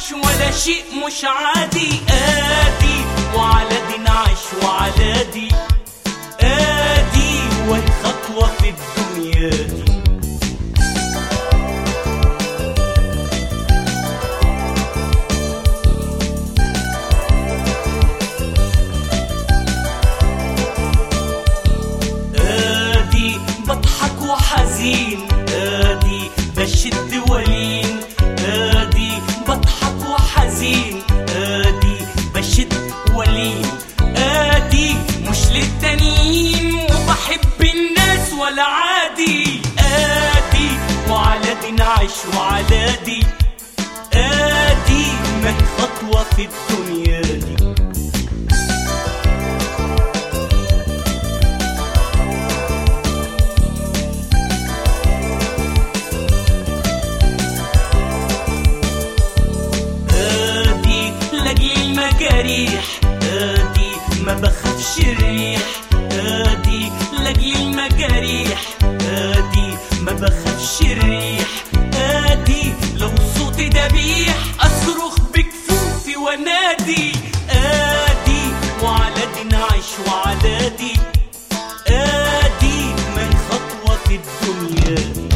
ولا شيء مش عادي آدي وعلى دي نعيش وعلى دي آدي وهي خطوة في الدنيا دي آدي بضحك وحزين آدي بشد ولين آدي بضحك وحزين آدي بشد ولين آدي مش للتانيين وبحب الناس ولا عادي آدي وعلى دي نعيش وعلى دي آدي ما هي خطوة في الدنيا دي ادي لاجل المجاريح ادي ما بخافش الريح ادي لاجل المجاريح ادي ما بخافش الريح ادي لو صوتي دبيح اصرخ بكفوفي وانادي ادي وعلى دي نعيش وعلى دي ادي ما هي خطوه في الدنيا دي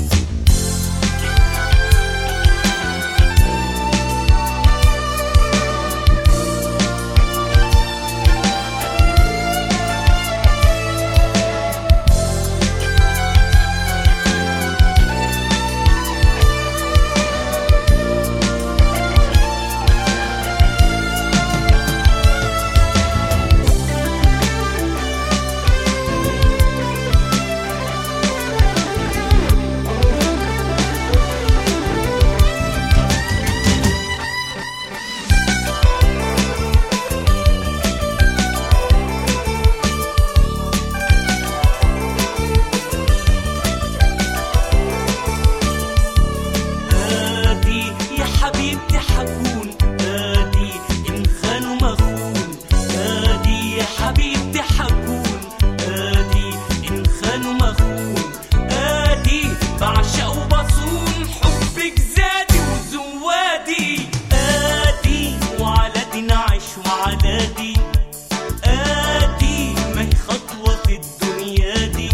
آدي يا حبيبتي حكون آدي إن خانوا مخون آدي يا حبيبتي حكون آدي إن خانوا مخون آدي بعشق وبصون حبك زادي وزوادي آدي وعلى دي نعيش وعلى دي آدي ما هي خطوة في الدنيا دي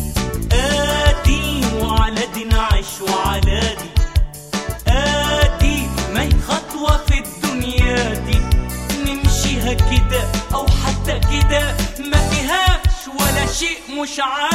آدي وعلى دي نعيش وعلى دي آدي ما هي خطوة في الدنيا دي نمشيها كده أو حتى كده ما فيهاش ولا شيء مش عادي